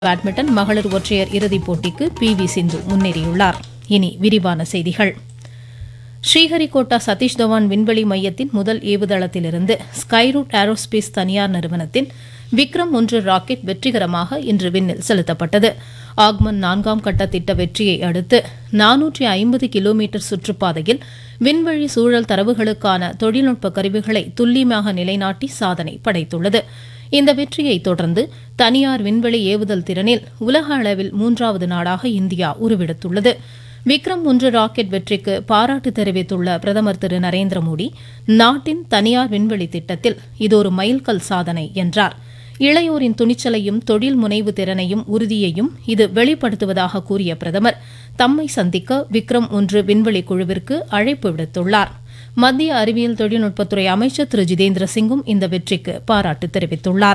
badminton மகளிர் ஒற்றையர் இறுதிப் போட்டிக்கு பி வி சிந்து முன்னேறியுள்ளார் இனி விரிவான செய்திகள் ஸ்ரீஹரிகோட்டா சதீஷ் தவான் விண்வெளி மையத்தின் முதல் ஏவுதளத்திலிருந்து ஸ்கைரூட் ஏரோஸ்பேஸ் தனியார் நிறுவனத்தின் விக்ரம் ஒன்று ராக்கெட் வெற்றிகரமாக இன்று விண்ணில் செலுத்தப்பட்டது ஆக்மன் நான்காம் கட்ட திட்ட வெற்றியை அடுத்து நானூற்றி ஐம்பது கிலோமீட்டர் சுற்றுப்பாதையில் விண்வெளி சூழல் தரவுகளுக்கான தொழில்நுட்ப கருவிகளை துல்லியமாக நிலைநாட்டி சாதனை படைத்துள்ளது இந்த வெற்றியை தொடர்ந்து தனியார் விண்வெளி ஏவுதல் திறனில் உலக அளவில் மூன்றாவது நாடாக இந்தியா உருவெடுத்துள்ளது விக்ரம் ஒன்று ராக்கெட் வெற்றிக்கு பாராட்டு தெரிவித்துள்ள பிரதமர் திரு நரேந்திர மோடி நாட்டின் தனியார் விண்வெளி திட்டத்தில் இது ஒரு மைல்கல் சாதனை என்றார் இளையோரின் துணிச்சலையும் தொழில் முனைவு திறனையும் உறுதியையும் இது வெளிப்படுத்துவதாக கூறிய பிரதமர் தம்மை சந்திக்க விக்ரம் ஒன்று விண்வெளி குழுவிற்கு அழைப்பு விடுத்துள்ளார் மத்திய அறிவியல் தொழில்நுட்பத்துறை அமைச்சர் திரு ஜிதேந்திர சிங்கும் இந்த வெற்றிக்கு பாராட்டு தெரிவித்துள்ளார்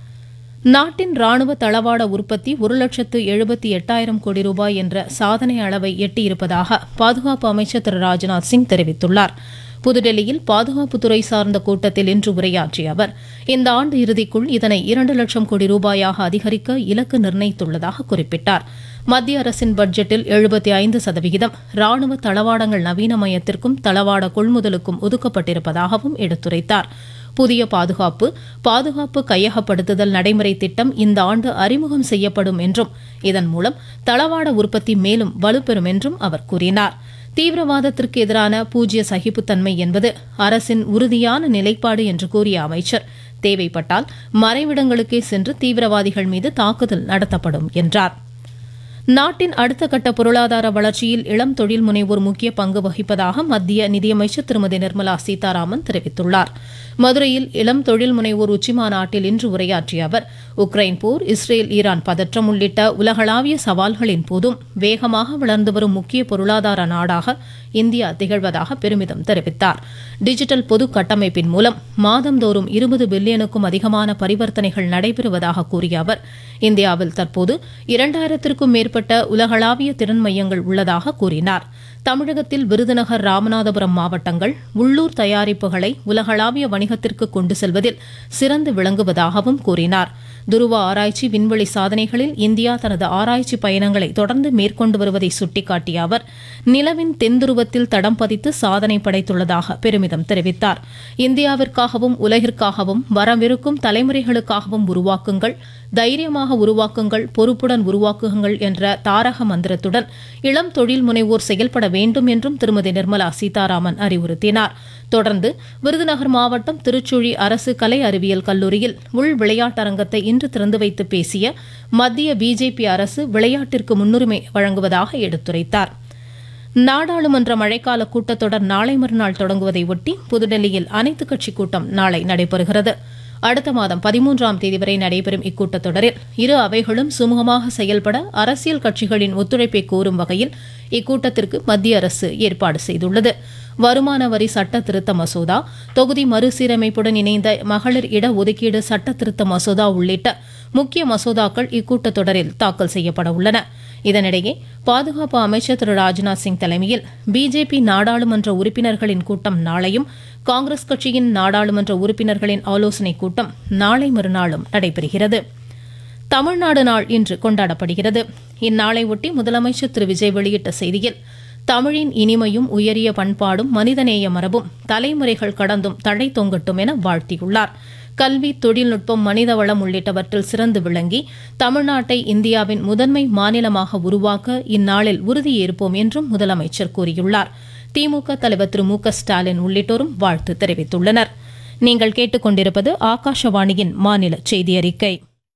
நாட்டின் ராணுவ தளவாட உற்பத்தி ஒரு லட்சத்து எழுபத்தி எட்டாயிரம் கோடி ரூபாய் என்ற சாதனை அளவை எட்டியிருப்பதாக பாதுகாப்பு அமைச்சர் திரு ராஜ்நாத் சிங் தெரிவித்துள்ளார் புதுடெல்லியில் பாதுகாப்புத்துறை சார்ந்த கூட்டத்தில் இன்று உரையாற்றிய அவர் இந்த ஆண்டு இறுதிக்குள் இதனை இரண்டு லட்சம் கோடி ரூபாயாக அதிகரிக்க இலக்கு நிர்ணயித்துள்ளதாக குறிப்பிட்டார் மத்திய அரசின் பட்ஜெட்டில் எழுபத்தி ஐந்து சதவிகிதம் ராணுவ தளவாடங்கள் நவீனமயத்திற்கும் தளவாட கொள்முதலுக்கும் ஒதுக்கப்பட்டிருப்பதாகவும் எடுத்துரைத்தார் புதிய பாதுகாப்பு பாதுகாப்பு கையகப்படுத்துதல் நடைமுறை திட்டம் இந்த ஆண்டு அறிமுகம் செய்யப்படும் என்றும் இதன் மூலம் தளவாட உற்பத்தி மேலும் வலுப்பெறும் என்றும் அவர் கூறினார் தீவிரவாதத்திற்கு எதிரான பூஜ்ய சகிப்புத்தன்மை என்பது அரசின் உறுதியான நிலைப்பாடு என்று கூறிய அமைச்சர் தேவைப்பட்டால் மறைவிடங்களுக்கே சென்று தீவிரவாதிகள் மீது தாக்குதல் நடத்தப்படும் என்றார் நாட்டின் அடுத்த கட்ட பொருளாதார வளர்ச்சியில் இளம் தொழில் முனைவோர் முக்கிய பங்கு வகிப்பதாக மத்திய நிதியமைச்சர் திருமதி நிர்மலா சீதாராமன் தெரிவித்துள்ளார் மதுரையில் இளம் தொழில் முனைவோர் உச்சிமாநாட்டில் இன்று உரையாற்றிய அவர் உக்ரைன் போர் இஸ்ரேல் ஈரான் பதற்றம் உள்ளிட்ட உலகளாவிய சவால்களின் போதும் வேகமாக வளர்ந்து வரும் முக்கிய பொருளாதார நாடாக இந்தியா திகழ்வதாக பெருமிதம் தெரிவித்தார் டிஜிட்டல் பொது கட்டமைப்பின் மூலம் மாதந்தோறும் இருபது பில்லியனுக்கும் அதிகமான பரிவர்த்தனைகள் நடைபெறுவதாக கூறிய அவர் இந்தியாவில் தற்போது இரண்டாயிரத்திற்கும் மேற்பட்ட உலகளாவிய திறன் மையங்கள் உள்ளதாக கூறினார் தமிழகத்தில் விருதுநகர் ராமநாதபுரம் மாவட்டங்கள் உள்ளூர் தயாரிப்புகளை உலகளாவிய வணிகத்திற்கு கொண்டு செல்வதில் சிறந்து விளங்குவதாகவும் கூறினார் துருவ ஆராய்ச்சி விண்வெளி சாதனைகளில் இந்தியா தனது ஆராய்ச்சி பயணங்களை தொடர்ந்து மேற்கொண்டு வருவதை சுட்டிக்காட்டிய அவர் நிலவின் தென்துருவத்தில் தடம் பதித்து சாதனை படைத்துள்ளதாக பெருமிதம் தெரிவித்தார் இந்தியாவிற்காகவும் உலகிற்காகவும் வரவிருக்கும் தலைமுறைகளுக்காகவும் உருவாக்குங்கள் தைரியமாக உருவாக்குங்கள் பொறுப்புடன் உருவாக்குங்கள் என்ற தாரக மந்திரத்துடன் இளம் தொழில் முனைவோர் செயல்பட வேண்டும் என்றும் திருமதி நிர்மலா சீதாராமன் அறிவுறுத்தினார் தொடர்ந்து விருதுநகர் மாவட்டம் திருச்சுழி அரசு கலை அறிவியல் கல்லூரியில் உள் விளையாட்டரங்கத்தை இன்று திறந்து வைத்து பேசிய மத்திய பிஜேபி அரசு விளையாட்டிற்கு முன்னுரிமை வழங்குவதாக எடுத்துரைத்தார் நாடாளுமன்ற மழைக்கால கூட்டத்தொடர் நாளை மறுநாள் தொடங்குவதை ஒட்டி புதுடெல்லியில் அனைத்துக் கட்சி கூட்டம் நாளை நடைபெறுகிறது அடுத்த மாதம் பதிமூன்றாம் தேதி வரை நடைபெறும் இக்கூட்டத்தொடரில் இரு அவைகளும் சுமூகமாக செயல்பட அரசியல் கட்சிகளின் ஒத்துழைப்பை கோரும் வகையில் இக்கூட்டத்திற்கு மத்திய அரசு ஏற்பாடு செய்துள்ளது வருமான வரி சட்ட திருத்த மசோதா தொகுதி மறுசீரமைப்புடன் இணைந்த மகளிர் இட ஒதுக்கீடு சட்ட திருத்த மசோதா உள்ளிட்ட முக்கிய மசோதாக்கள் இக்கூட்டத்தொடரில் தாக்கல் செய்யப்பட உள்ளன இதனிடையே பாதுகாப்பு அமைச்சர் திரு ராஜ்நாத் சிங் தலைமையில் பிஜேபி நாடாளுமன்ற உறுப்பினர்களின் கூட்டம் நாளையும் காங்கிரஸ் கட்சியின் நாடாளுமன்ற உறுப்பினர்களின் ஆலோசனைக் கூட்டம் நாளை மறுநாளும் நடைபெறுகிறது தமிழ்நாடு நாள் இன்று கொண்டாடப்படுகிறது இந்நாளை ஒட்டி முதலமைச்சர் திரு விஜய் வெளியிட்ட செய்தியில் தமிழின் இனிமையும் உயரிய பண்பாடும் மனிதநேய மரபும் தலைமுறைகள் கடந்தும் தழை தொங்கட்டும் என வாழ்த்தியுள்ளார் கல்வி தொழில்நுட்பம் மனித வளம் உள்ளிட்டவற்றில் சிறந்து விளங்கி தமிழ்நாட்டை இந்தியாவின் முதன்மை மாநிலமாக உருவாக்க இந்நாளில் உறுதியேற்போம் என்றும் முதலமைச்சர் கூறியுள்ளார் திமுக தலைவர் திரு மு க ஸ்டாலின் உள்ளிட்டோரும் வாழ்த்து தெரிவித்துள்ளனர் நீங்கள் கேட்டுக்கொண்டிருப்பது ஆகாஷவாணியின் மாநில செய்தி அறிக்கை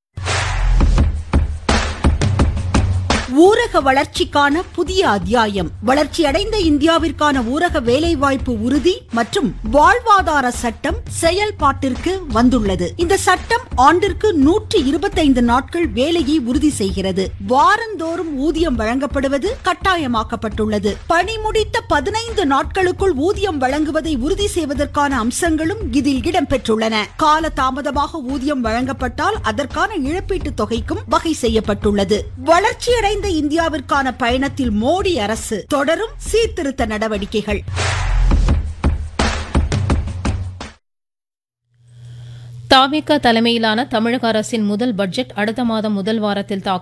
ஊரக வளர்ச்சிக்கான புதிய அத்தியாயம் வளர்ச்சியடைந்த இந்தியாவிற்கான ஊரக வேலைவாய்ப்பு உறுதி மற்றும் வாழ்வாதார சட்டம் செயல்பாட்டிற்கு வந்துள்ளது இந்த சட்டம் ஆண்டிற்கு நூற்றி இருபத்தைந்து நாட்கள் வேலையை உறுதி செய்கிறது வாரந்தோறும் ஊதியம் வழங்கப்படுவது கட்டாயமாக்கப்பட்டுள்ளது பணி முடித்த பதினைந்து நாட்களுக்குள் ஊதியம் வழங்குவதை உறுதி செய்வதற்கான அம்சங்களும் இதில் இடம்பெற்றுள்ளன கால தாமதமாக ஊதியம் வழங்கப்பட்டால் அதற்கான இழப்பீட்டு தொகைக்கும் வகை செய்யப்பட்டுள்ளது வளர்ச்சியடைந்த இந்தியாவிற்கான பயணத்தில் மோடி அரசு தொடரும் சீர்திருத்த நடவடிக்கைகள் தாவேக தலைமையிலான தமிழக அரசின் முதல் பட்ஜெட் அடுத்த மாதம் முதல் வாரத்தில் தாக்கல்